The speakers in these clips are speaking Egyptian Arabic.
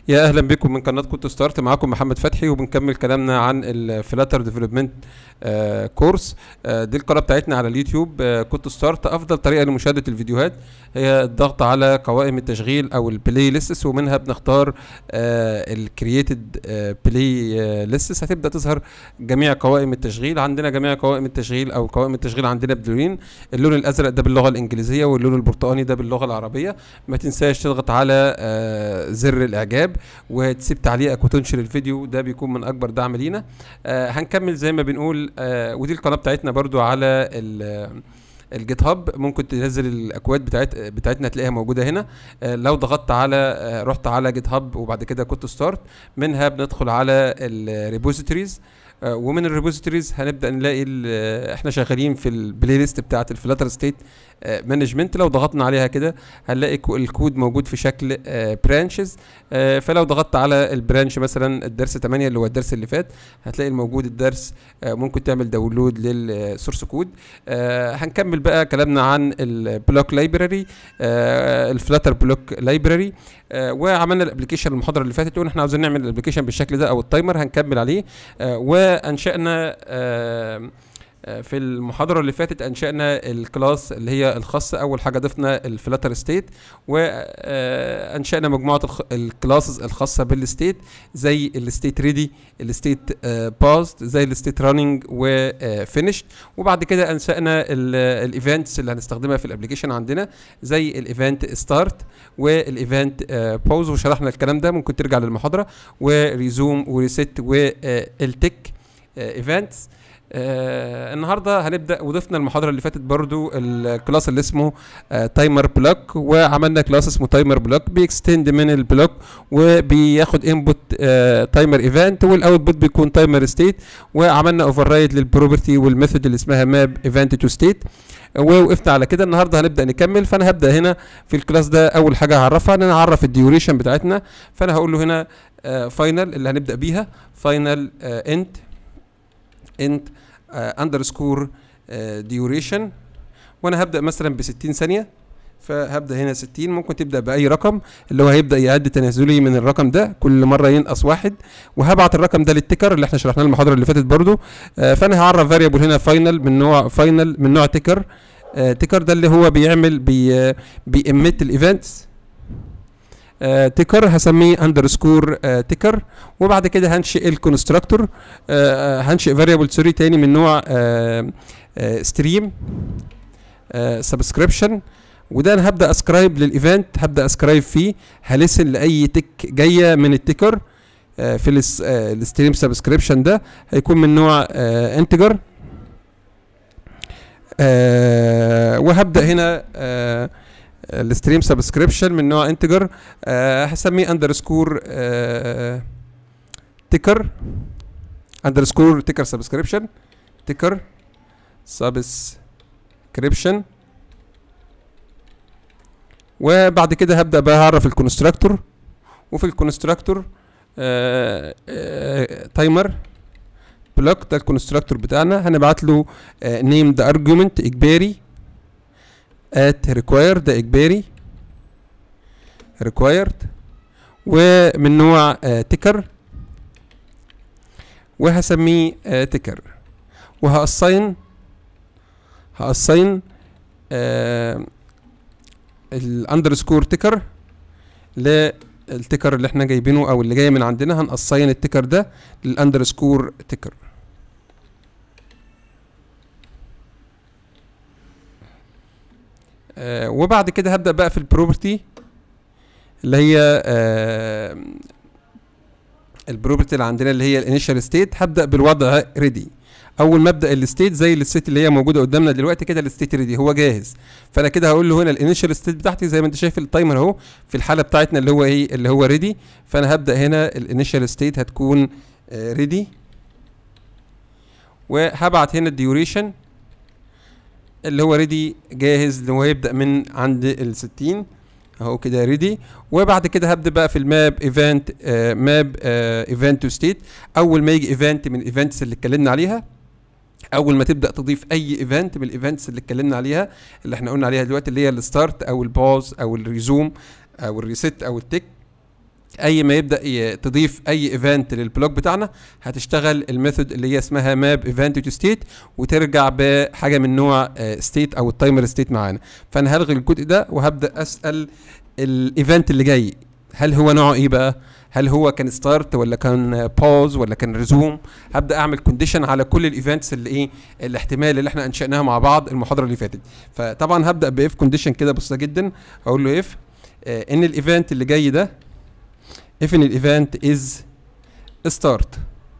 يا اهلا بكم من قناه كنت ستارت معاكم محمد فتحي وبنكمل كلامنا عن الفلاتر ديفلوبمنت كورس آه، دي القناه بتاعتنا على اليوتيوب آه، كنت ستارت افضل طريقه لمشاهده الفيديوهات هي الضغط على قوائم التشغيل او البلاي ليستس ومنها بنختار الكرييتد بلاي ليستس هتبدا تظهر جميع قوائم التشغيل عندنا جميع قوائم التشغيل او قوائم التشغيل عندنا بدلوين اللون الازرق ده باللغه الانجليزيه واللون البرتقاني ده باللغه العربيه ما تنساش تضغط على آه، زر الاعجاب وتسيب تعليقك وتنشر الفيديو ده بيكون من اكبر دعم لينا آه، هنكمل زي ما بنقول آه، ودي القناه بتاعتنا برضو على ال- الجيت هاب ممكن تنزل الاكواد بتاعت بتاعتنا تلاقيها موجوده هنا آه، لو ضغطت على آه، رحت على جيت هاب وبعد كده كنت ستارت منها بندخل على الريبوزيتوريز ومن الريبوزيتوريز هنبدا نلاقي ال- احنا شغالين في البلاي ليست بتاعت الفلاتر ستيت مانجمنت لو ضغطنا عليها كده هنلاقي كو- الكود موجود في شكل برانشز فلو ضغطت على البرانش مثلا الدرس 8 اللي هو الدرس اللي فات هتلاقي الموجود الدرس آه، ممكن تعمل داونلود للسورس كود هنكمل بقى كلامنا عن البلوك لايبراري الفلاتر بلوك لايبراري وعملنا الابلكيشن المحاضره اللي فاتت قلنا احنا عاوزين نعمل الابلكيشن بالشكل ده او التايمر هنكمل عليه آه، وانشانا آه، آه، في المحاضرة اللي فاتت أنشأنا الكلاس اللي هي الخاصة أول حاجة ضفنا الفلاتر ستيت وأنشأنا مجموعة الخ- الكلاسز الخاصة بالستيت زي الستيت ريدي الستيت باست زي الستيت راننج وفينيشد وبعد كده أنشأنا الايفنتس اللي هنستخدمها في الابلكيشن عندنا زي الايفنت ستارت والايفنت باوز وشرحنا الكلام ده ممكن ترجع للمحاضرة وريزوم وريست والتك ايفنتس آه النهارده هنبدا وضفنا المحاضره اللي فاتت برضو الكلاس اللي اسمه آه تايمر بلوك وعملنا كلاس اسمه تايمر بلوك بيكستند من البلوك وبياخد انبوت آه تايمر ايفنت والاوتبوت بيكون تايمر ستيت وعملنا اوفر رايد للبروبرتي والميثود اللي اسمها ماب ايفنت تو ستيت ووقفنا على كده النهارده هنبدا نكمل فانا هبدا هنا في الكلاس ده اول حاجه هعرفها ان انا اعرف الديوريشن بتاعتنا فانا هقول له هنا فاينل اللي هنبدا بيها فاينل انت انت اندرسكور ديوريشن وانا هبدا مثلا ب 60 ثانيه فهبدا هنا 60 ممكن تبدا باي رقم اللي هو هيبدا يعد تنازلي من الرقم ده كل مره ينقص واحد وهبعت الرقم ده للتكر اللي احنا شرحناه المحاضره اللي فاتت برضو آه فانا هعرف فاريبل هنا فاينل من نوع فاينل من نوع تكر آه تكر ده اللي هو بيعمل بي بيمت الايفنتس آه تكر هسميه اندرسكور آه تكر وبعد كده هنشئ الكونستراكتور آه هنشئ فاريبل سوري تاني من نوع ستريم سبسكريبشن وده انا هبدا اسكرايب للايفنت هبدا اسكرايب فيه هلسن لاي تك جايه من التكر آه في الستريم سبسكريبشن ده هيكون من نوع انتجر وهبدا هنا آه الستريم سبسكريبشن من نوع انتجر آه هسميه اندرسكور آه تيكر اندرسكور تيكر سبسكريبشن تيكر سبسكريبشن وبعد كده هبدا بقى اعرف الكونستراكتور وفي الكونستراكتور آه آه تايمر بلوك ده الكونستراكتور بتاعنا هنبعت له نيم ده ارجيومنت اجباري at required ده اجباري required ومن نوع تكر وهسميه تكر وهاساين هاساين الاندرسكور تكر للتكر اللي احنا جايبينه او اللي جاي من عندنا هنقصين التكر ده للاندرسكور تكر آه وبعد كده هبدا بقى في البروبرتي اللي هي آه البروبرتي اللي عندنا اللي هي الانيشال ستيت هبدا بالوضع ريدي اول ما ابدا الستيت زي الستيت اللي هي موجوده قدامنا دلوقتي كده الستيت ريدي هو جاهز فانا كده هقول له هنا الانيشال ستيت بتاعتي زي ما انت شايف التايمر اهو في الحاله بتاعتنا اللي هو ايه اللي هو ريدي فانا هبدا هنا الانيشال ستيت هتكون آه ريدي وهبعت هنا الديوريشن اللي هو ريدي جاهز اللي هو هيبدا من عند ال 60 اهو كده ريدي وبعد كده هبدا بقى في الماب ايفنت ماب ايفنت تو ستيت اول ما يجي ايفنت من الايفنتس اللي اتكلمنا عليها اول ما تبدا تضيف اي ايفنت من الايفنتس اللي اتكلمنا عليها اللي احنا قلنا عليها دلوقتي اللي هي الستارت او الباوز او الريزوم او الريست او التك اي ما يبدا ي- تضيف اي ايفنت للبلوك بتاعنا هتشتغل الميثود اللي هي اسمها ماب ايفنت تو ستيت وترجع بحاجه من نوع ستيت او التايمر ستيت معانا فانا هلغي الجزء ده وهبدا اسال الايفنت اللي جاي هل هو نوعه ايه بقى هل هو كان ستارت ولا كان باوز ولا كان ريزوم هبدا اعمل كونديشن على كل الايفنتس اللي ايه الاحتمال اللي احنا انشاناها مع بعض المحاضره اللي فاتت فطبعا هبدا باف كونديشن كده بسيطه جدا اقول له اف ان الايفنت اللي جاي ده if ان الايفنت از ستارت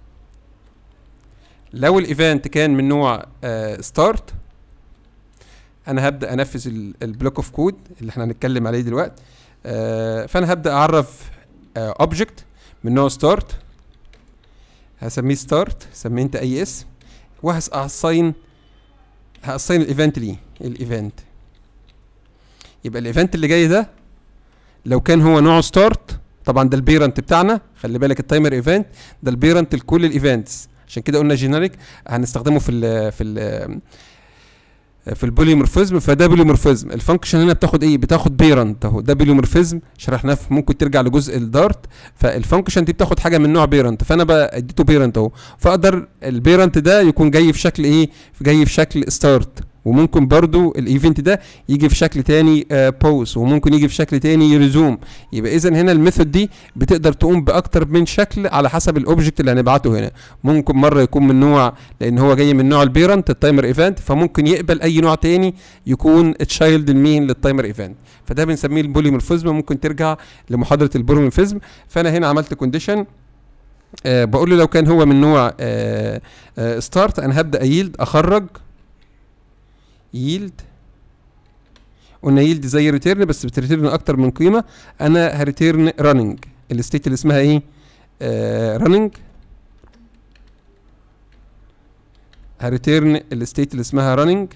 لو الايفنت كان من نوع ستارت انا هبدا انفذ البلوك اوف كود اللي احنا هنتكلم عليه دلوقتي آه، فانا هبدا اعرف اوبجكت من نوع ستارت هسميه ستارت سميه انت اي اسم وهساين هاساين الايفنت ليه الايفنت يبقى الايفنت اللي جاي ده لو كان هو نوعه ستارت طبعا ده البيرنت بتاعنا خلي بالك التايمر ايفنت ده البيرنت لكل الايفنتس عشان كده قلنا جينيريك هنستخدمه في ال في ال في البوليمورفيزم فده بوليمورفيزم الفانكشن هنا بتاخد ايه بتاخد بيرنت اهو ده بوليمورفيزم شرحناه في- ممكن ترجع لجزء الدارت فالفانكشن دي بتاخد حاجه من نوع بيرنت فانا بقى اديته بيرنت اهو فاقدر البيرنت ده يكون جاي في شكل ايه جاي في شكل ستارت وممكن برضو الايفنت ده يجي في شكل تاني بوز وممكن يجي في شكل تاني ريزوم يبقى اذا هنا الميثود دي بتقدر تقوم باكتر من شكل على حسب الاوبجكت اللي هنبعته هنا ممكن مره يكون من نوع لان هو جاي من نوع البيرنت التايمر ايفنت فممكن يقبل اي نوع تاني يكون تشايلد المين للتايمر ايفنت فده بنسميه البوليمورفيزم ممكن ترجع لمحاضره البوليمورفيزم فانا هنا عملت كونديشن أه بقول له لو كان هو من نوع أه أه ستارت انا هبدا ييلد اخرج ييلد قلنا ييلد زي ريتيرن بس بتريتيرن اكتر من قيمه انا هريتيرن راننج الستيت اللي اسمها ايه راننج هريتيرن الستيت اللي اسمها راننج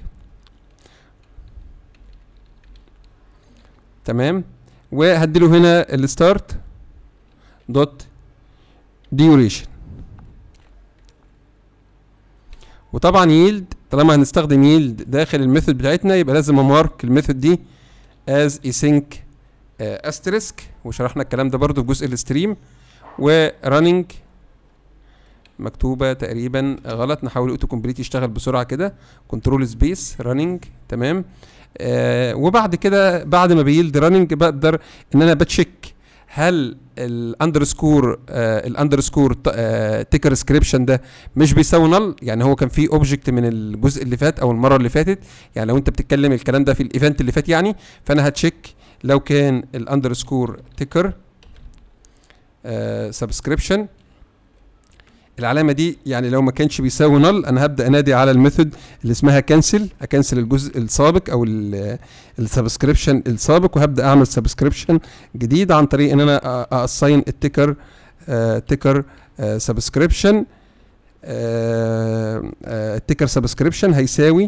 تمام وهديله هنا الستارت دوت ديوريشن وطبعا ييلد طالما هنستخدم ييلد داخل الميثود بتاعتنا يبقى لازم امارك الميثود دي از async استريسك وشرحنا الكلام ده برضو في جزء الستريم ورننج مكتوبه تقريبا غلط نحاول اوتو كومبليت يشتغل بسرعه كده كنترول سبيس رننج تمام آه وبعد كده بعد ما بيلد رننج بقدر ان انا بتشيك هل الاندرسكور آه الاندرسكور تيكر سكريبشن ده مش بيساوي نل يعني هو كان فيه اوبجكت من الجزء اللي فات او المره اللي فاتت يعني لو انت بتتكلم الكلام ده في الايفنت اللي فات يعني فانا هتشيك لو كان الاندرسكور تيكر سبسكريبشن العلامه دي يعني لو ما كانش بيساوي نل انا هبدا انادي على الميثود اللي اسمها كنسل اكنسل الجزء السابق او السبسكريبشن السابق وهبدا اعمل سبسكريبشن جديد عن طريق ان انا اساين التيكر تيكر سبسكريبشن التيكر سبسكريبشن هيساوي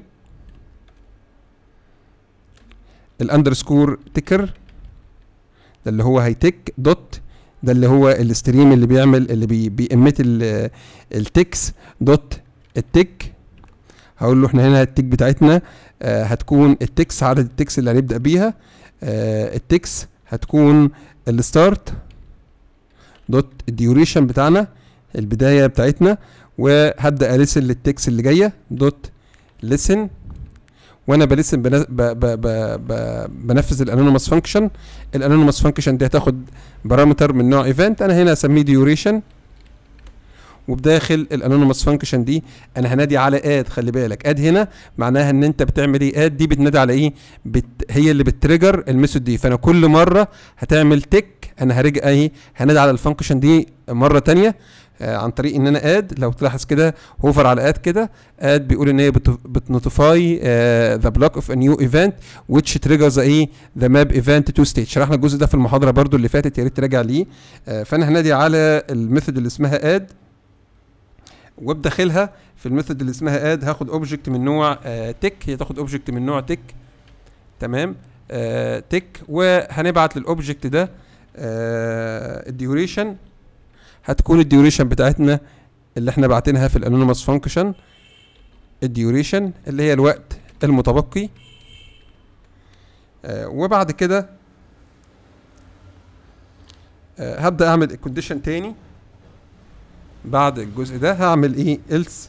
الاندرسكور تيكر ده اللي هو هيتك دوت ده اللي هو الستريم اللي بيعمل اللي بي بيأمت التكس دوت التك هقول له احنا هنا التك بتاعتنا آه هتكون التكس عدد التكس اللي هنبدأ بيها آه التكس هتكون الستارت دوت الديوريشن بتاعنا البداية بتاعتنا وهبدأ ألسن للتكس اللي جاية دوت لسن وانا بلسن بنز... ب... ب... ب... ب... بنفذ الانونيموس فانكشن الانونيموس فانكشن دي هتاخد بارامتر من نوع ايفنت انا هنا اسميه ديوريشن وبداخل الانونيموس فانكشن دي انا هنادي على اد خلي بالك اد هنا معناها ان انت بتعمل ايه اد دي بتنادي على ايه بت... هي اللي بتريجر الميثود دي فانا كل مره هتعمل تك انا هرجع ايه هنادي على الفانكشن دي مره تانية آه عن طريق ان انا اد لو تلاحظ كده هوفر على اد كده اد بيقول ان هي بتنوتيفاي ذا بلوك اوف ا نيو ايفنت which triggers ايه ذا ماب ايفنت تو ستيت شرحنا الجزء ده في المحاضره برضو اللي فاتت يا ريت تراجع ليه آه فانا هنادي على الميثود اللي اسمها اد وبداخلها في الميثود اللي اسمها اد هاخد اوبجكت من نوع آه تك هي تاخد اوبجكت من نوع تك تمام آه تك وهنبعت للاوبجكت ده آه الديوريشن هتكون الديوريشن بتاعتنا اللي احنا باعتينها في الانونيموس فانكشن الديوريشن اللي هي الوقت المتبقي آه وبعد كده آه هبدا اعمل كونديشن تاني بعد الجزء ده هعمل ايه else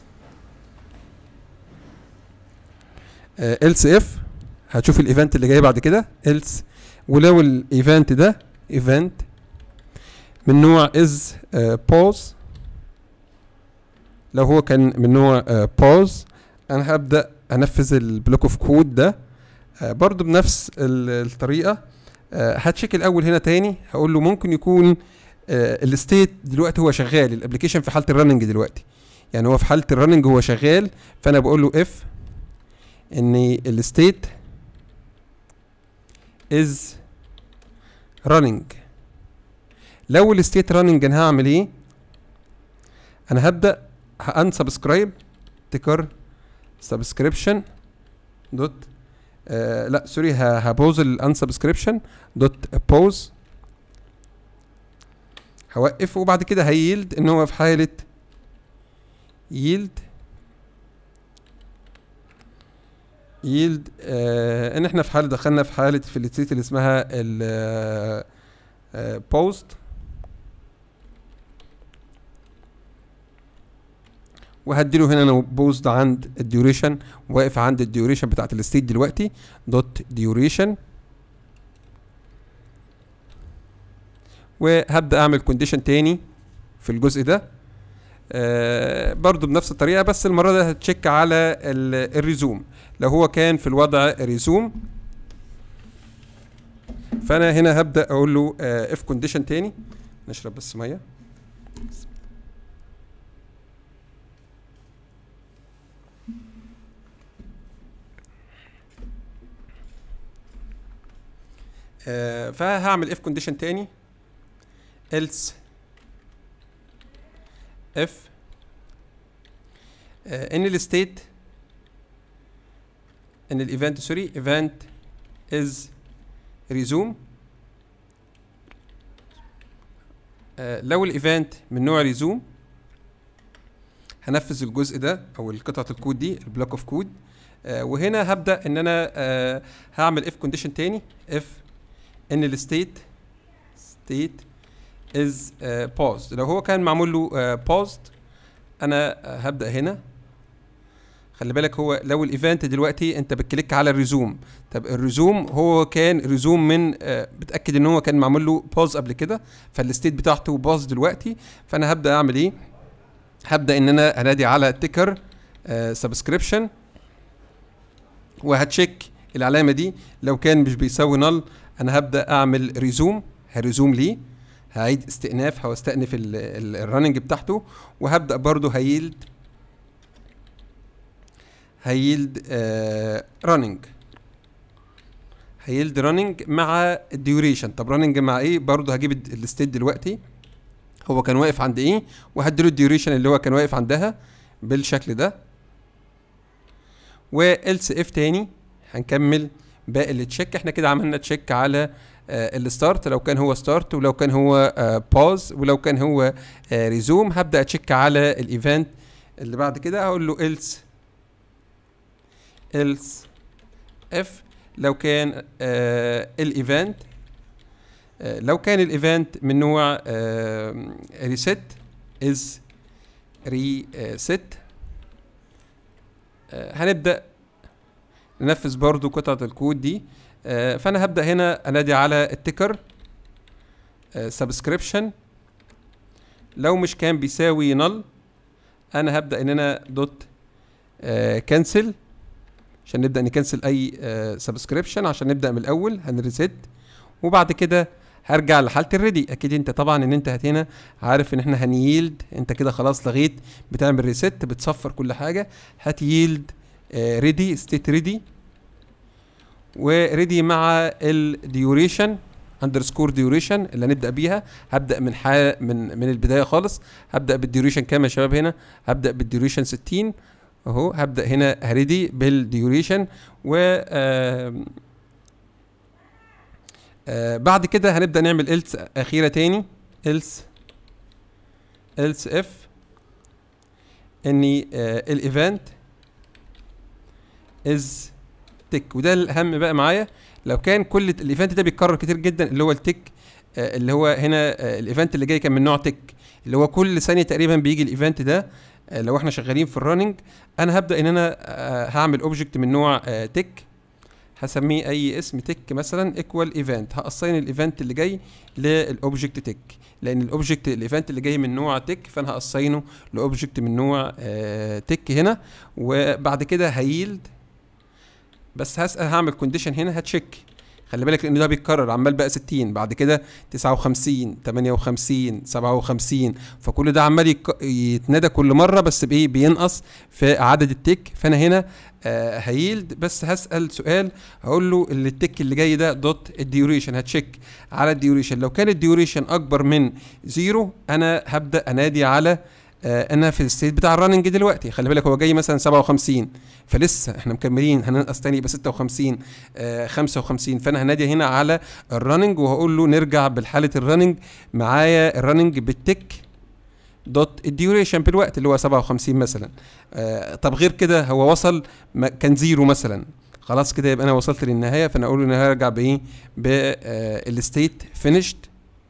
آه else if هتشوف الايفنت اللي جاي بعد كده else ولو الايفنت ده ايفنت من نوع is uh, pause لو هو كان من نوع uh, pause انا هبدا انفذ البلوك اوف كود ده uh, برضو بنفس الطريقه uh, هتشيك الاول هنا تاني هقول له ممكن يكون uh, الستيت دلوقتي هو شغال الابلكيشن في حاله الرننج دلوقتي يعني هو في حاله الرننج هو شغال فانا بقول له اف ان الستيت is running لو الستيت راننج انا هعمل ايه انا هبدا هانسبسكرايب تكر سبسكريبشن دوت آه لا سوري هبوز الانسبسكريبشن دوت بوز هوقف وبعد كده هيلد ان هو في حاله يلد يلد آه ان احنا في حاله دخلنا في حاله في الستيت اللي اسمها ال بوست وهديله هنا انا بوزد عند الديوريشن واقف عند الديوريشن بتاعت الستيت دلوقتي دوت ديوريشن وهبدا اعمل كونديشن تاني في الجزء ده آه برضو بنفس الطريقه بس المره دي هتشيك على الريزوم لو هو كان في الوضع ريزوم فانا هنا هبدا اقول له اف كونديشن تاني نشرب بس ميه آه فهعمل اف كونديشن تاني else if آه ان الستيت ان الايفنت سوري ايفنت is resume آه لو الايفنت من نوع ريزوم هنفذ الجزء ده او قطعه الكود دي البلوك اوف كود آه وهنا هبدا ان انا آه هعمل اف كونديشن تاني اف ان الستيت ستيت از paused لو هو كان معمول له uh, paused انا uh, هبدا هنا خلي بالك هو لو الايفنت دلوقتي انت بتكليك على الريزوم طب الريزوم هو كان ريزوم من uh, بتاكد ان هو كان معمول له باوز قبل كده فالستيت بتاعته باوز دلوقتي فانا هبدا اعمل ايه هبدا ان انا انادي على تيكر سبسكريبشن وهتشيك العلامه دي لو كان مش بيساوي نل انا هبدا اعمل ريزوم هريزوم ليه هعيد استئناف هستأنف الرننج بتاعته وهبدأ برضو هيلد هيلد رننج هيلد رننج مع الديوريشن طب رننج مع ايه برضو هجيب الستيت دلوقتي هو كان واقف عند ايه وهديله الديوريشن اللي هو كان واقف عندها بالشكل ده والس اف تاني هنكمل باقي التشيك احنا كده عملنا تشيك على آه الستارت لو كان هو ستارت ولو كان هو آه باوز ولو كان هو آه ريزوم هبدا اتشيك على الايفنت اللي بعد كده هقول له else else if لو كان الايفنت لو كان الايفنت من نوع ريست از ريست هنبدا ننفذ برضو قطعه الكود دي آه فانا هبدا هنا انادي على التيكر سبسكريبشن آه لو مش كان بيساوي نل انا هبدا ان انا دوت آه كنسل عشان نبدا نكنسل اي سبسكريبشن عشان نبدا من الاول هنريست وبعد كده هرجع لحاله الريدي اكيد انت طبعا ان انت هنا عارف ان احنا هنيلد انت كده خلاص لغيت بتعمل ريست بتصفر كل حاجه هتيلد ريدي ستيت ريدي وريدي مع الديوريشن اندرسكور ديوريشن اللي هنبدا بيها هبدا من حال من من البدايه خالص هبدا بالديوريشن كام يا شباب هنا هبدا بالديوريشن 60 اهو هبدا هنا هريدي بالديوريشن و آه آه بعد كده هنبدا نعمل إلس اخيره تاني إلس إلس اف اني آه الايفنت از تك وده الاهم بقى معايا لو كان كل الايفنت ده بيتكرر كتير جدا اللي هو التك آه، اللي هو هنا آه، الايفنت اللي جاي كان من نوع تك اللي هو كل ثانيه تقريبا بيجي الايفنت ده آه، لو احنا شغالين في الرننج انا هبدا ان انا آه، هعمل اوبجكت من نوع تك هسميه اي اسم تك مثلا ايكوال ايفنت هقصين الايفنت اللي جاي للاوبجكت تك لان الاوبجكت الايفنت اللي جاي من نوع تك فانا هقصينه لاوبجكت من نوع تك هنا وبعد كده هيلد بس هسال هعمل كونديشن هنا هتشيك خلي بالك لان ده بيتكرر عمال بقى 60 بعد كده 59 58 57 فكل ده عمال يك- يتنادى كل مره بس بايه بينقص في عدد التك فانا هنا آه هيلد بس هسال سؤال هقول له اللي التك اللي جاي ده دوت الديوريشن هتشيك على الديوريشن لو كان الديوريشن اكبر من زيرو انا هبدا انادي على آه انا في الستيت بتاع الرننج دلوقتي خلي بالك هو جاي مثلا 57 فلسه احنا مكملين هننقص تاني يبقى 56 آه 55 فانا هنادي هنا على الرننج وهقول له نرجع بالحاله الرننج معايا الرننج بالتك دوت الديوريشن بالوقت اللي هو 57 مثلا آه طب غير كده هو وصل ما كان زيرو مثلا خلاص كده يبقى انا وصلت للنهايه فانا اقول له انا هرجع بايه بالستيت فينيشد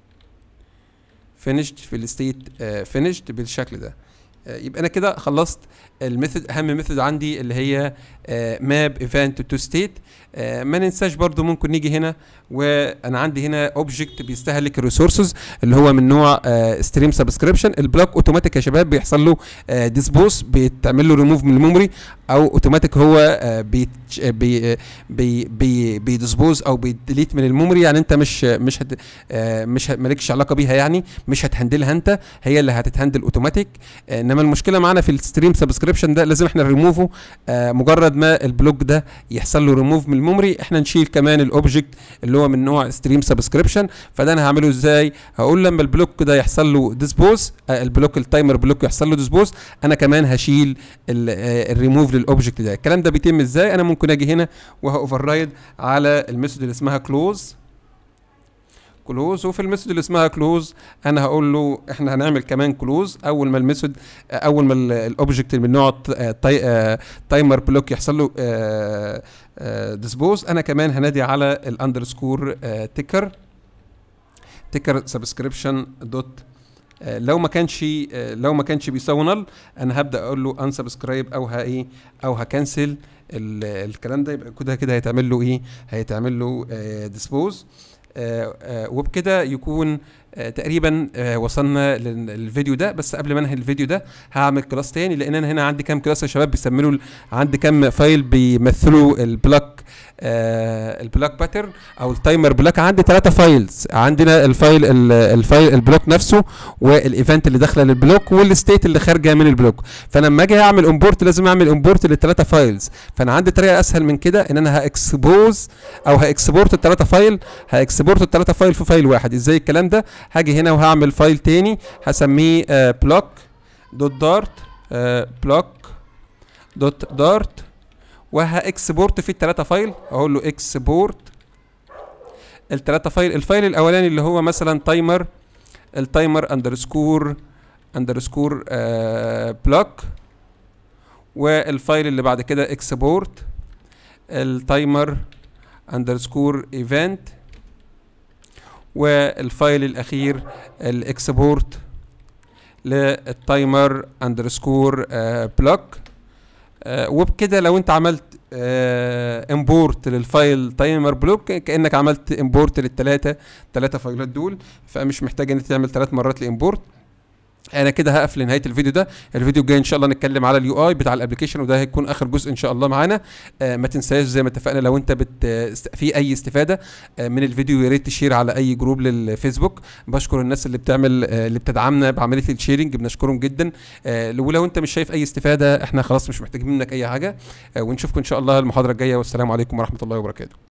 فينيشد في الستيت فينيشد بالشكل ده آه، يبقى انا كده خلصت الميثود اهم ميثود عندي اللي هي ماب ايفنت تو ستيت ما ننساش برضو ممكن نيجي هنا وانا عندي هنا اوبجكت بيستهلك الريسورسز اللي هو من نوع ستريم سبسكريبشن البلوك اوتوماتيك يا شباب بيحصل له ديسبوس بيتعمل له ريموف من الميموري او اوتوماتيك هو آه، بيت بي بي بي بيديسبوز او بيديليت من الميموري يعني انت مش مش هت آه، مش هت- مالكش علاقه بيها يعني مش هتهندلها انت هي اللي هتتهندل اوتوماتيك آه، انما المشكله معانا في الستريم سبسكريبشن ده لازم احنا نريموفه آه، مجرد ما البلوك ده يحصل له ريموف من الميموري احنا نشيل كمان الاوبجكت اللي هو من نوع ستريم سبسكريبشن فده انا هعمله ازاي هقول لما البلوك ده يحصل له ديسبوز البلوك التايمر بلوك يحصل له ديسبوز انا كمان هشيل الريموف للاوبجكت ده الكلام ده بيتم ازاي انا ممكن اجي هنا وهاوفر رايد على الميثود اللي اسمها كلوز كلوز وفي الميثود اللي اسمها كلوز انا هقول له احنا هنعمل كمان كلوز اول ما الميثود اول ما الاوبجكت من نوع تايمر بلوك يحصل له ديسبوز انا كمان هنادي على الاندرسكور تيكر تيكر سبسكريبشن دوت لو ما كانش آه، لو ما كانش بيساوي نل انا هبدا اقول له انسبسكرايب او ها ايه او هكنسل ال- الكلام ده يبقى كده كده هيتعمل له ايه هيتعمل له ديسبوز وبكده يكون آه، تقريبا آه، وصلنا لل- للفيديو ده بس قبل ما انهي الفيديو ده هعمل كلاس تاني لان انا هنا عندي كام كلاس يا شباب بيسموا له عندي كام فايل بيمثلوا البلوك آه البلوك باترن او التايمر بلوك عندي ثلاثة فايلز عندنا الفايل ال- الفايل البلوك نفسه والايفنت اللي داخله للبلوك والستيت اللي خارجه من البلوك فانا لما اجي اعمل امبورت لازم اعمل امبورت للثلاثه فايلز فانا عندي طريقه اسهل من كده ان انا هاكسبوز او هاكسبورت الثلاثه فايل هاكسبورت الثلاثه فايل في فايل واحد ازاي الكلام ده هاجي هنا وهعمل فايل تاني هسميه بلوك دوت دارت بلوك دوت دارت وهاكسبورت فيه الثلاثه فايل اقول له اكسبورت الثلاثه فايل الفايل الاولاني اللي هو مثلا تايمر التايمر اندرسكور اندرسكور بلوك والفايل اللي بعد كده اكسبورت التايمر اندرسكور ايفنت والفايل الاخير الاكسبورت للتايمر اندرسكور بلوك وبكده لو انت عملت امبورت للفايل تايمر بلوك كانك عملت امبورت للثلاثه ثلاثه فايلات دول فمش محتاج ان انت تعمل ثلاث مرات الامبورت انا كده هقفل نهايه الفيديو ده الفيديو الجاي ان شاء الله نتكلم على اليو اي بتاع الابلكيشن وده هيكون اخر جزء ان شاء الله معانا آه ما تنساش زي ما اتفقنا لو انت بت است- في اي استفاده آه من الفيديو يا ريت تشير على اي جروب للفيسبوك بشكر الناس اللي بتعمل آه اللي بتدعمنا بعمليه الشيرنج بنشكرهم جدا آه ولو انت مش شايف اي استفاده احنا خلاص مش محتاجين منك اي حاجه آه ونشوفكم ان شاء الله المحاضره الجايه والسلام عليكم ورحمه الله وبركاته